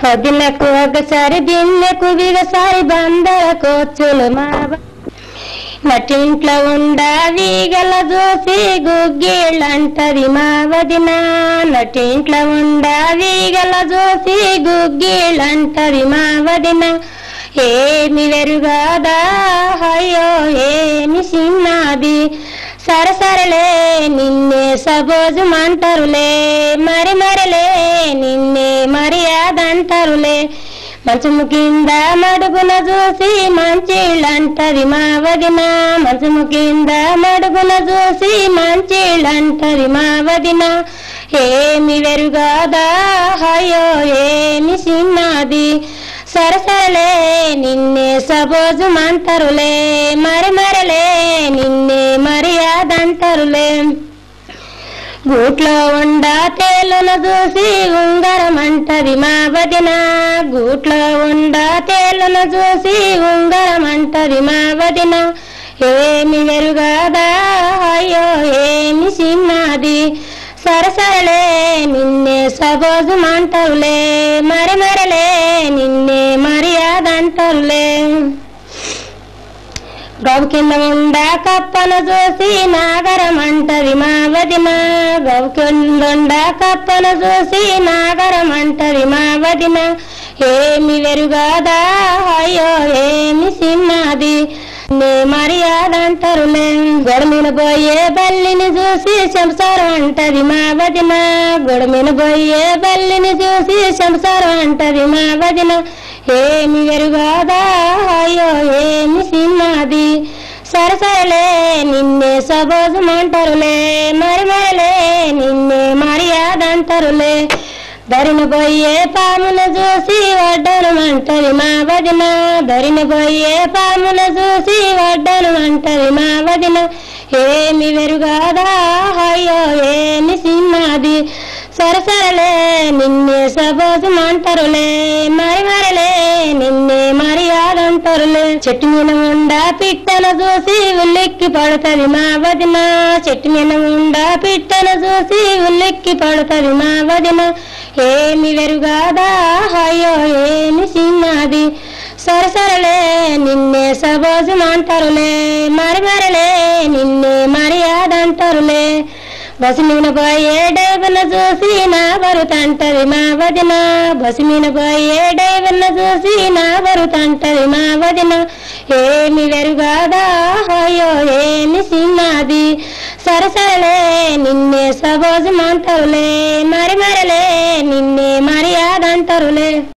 వదినకు ఒకసారి బిన్నెకు విగసారి బందర కోచులు మావ నటింట్లో ఉండా వీగల చూసి గుగ్గిళ్ళంటది మా వదిన నటింట్లో ఉండా వీగల చూసి గుగ్గిళ్ళంటది మా వదిన ఏమి వెరుగాదా అయ్యో ఏమి చిన్నది సరసరలే నిన్నే సబోజు మంటరులే మరి మరిలే నిన్నే మర్యాదంటరులే మంచము కింద మడుగున చూసి మంచిళ్ళంటది మా వదిన మంచము కింద మడుగున చూసి మంచిళ్ళంటది మా వదిన ఏమి వెరుగాదా అయ్యో ఏమి చిన్నది సరసరలే నిన్నే సబోజు మంటరులే మరి మరలే నిన్నే మర్యాదంటరులే గూట్లో ఉండ తేలును చూసి ఉంగరమంటది మా వదిన గూట్లో ఉండ తేలును చూసి ఉంగరమంటది మా వదిన ఏమి వెరుగాదా అయ్యో ఏమి చిన్నది సరసరలే నిన్నే సబోజు మంటరులే మరి మరలే నిన్నే మర్యాదంటరులే గవు కింద ఉండ కప్పను చూసి నాగరమంటది మా వదిన గవు కింద ఉండ కప్పను చూసి నాగరమంటది మా వదిన ఏమి వెరుగాదా అయ్యో ఏమి చిన్నది నే మర్యాదంటరులే గొడమిన పోయే బల్లిని చూసి సంసారం అంటది మా వదిన గొడమిన పోయే బల్లిని చూసి సంసారం అంటది మా వదిన ఏమి వెరుగాదా అయ్యో ఏమి చిన్నది సరసరలే నిన్నే సబోజు మంటరులే మరి మరలే నిన్నే మర్యాదంటరులే దరిన పోయే పామును చూసి వడ్డను అంటది మా వదిన దరిన పోయే పామును చూసి వడ్డను అంటది మా వదిన ఏమి వెరుగాదా అయ్యో ఏమి చిన్నది సరసరలే నిన్నే సబోజు మంటరులే మరి మరలే నిన్నే మర్యాదంటరులే చెట్టు మీద ఉండ పిట్టను చూసి ఉల్లెక్కి పడుతుంది మా వదిన చెట్టు మీద ఉండ పిట్టను చూసి ఉల్లెక్కి పడుతుంది మా వదిన ఏమి వెరుగాదా అయ్యో ఏమి చిన్నది సరసరలే నిన్నే సబోజు మంటరులే మరి మరలే నిన్నే మర్యాదంటరులే బస్సు మీద పోయే డైవర్ను చూసి నా బరుతంటది మా వదిన బస్సు మీద పోయే డైవర్ను చూసి నా బరుతంటది మా వదిన ఏమి వెరుగాదా అయ్యో ఏమి చిన్నది సరసరలే నిన్నే సబోజు మంటరులే మరి మరలే నిన్నే మర్యాదంటరులే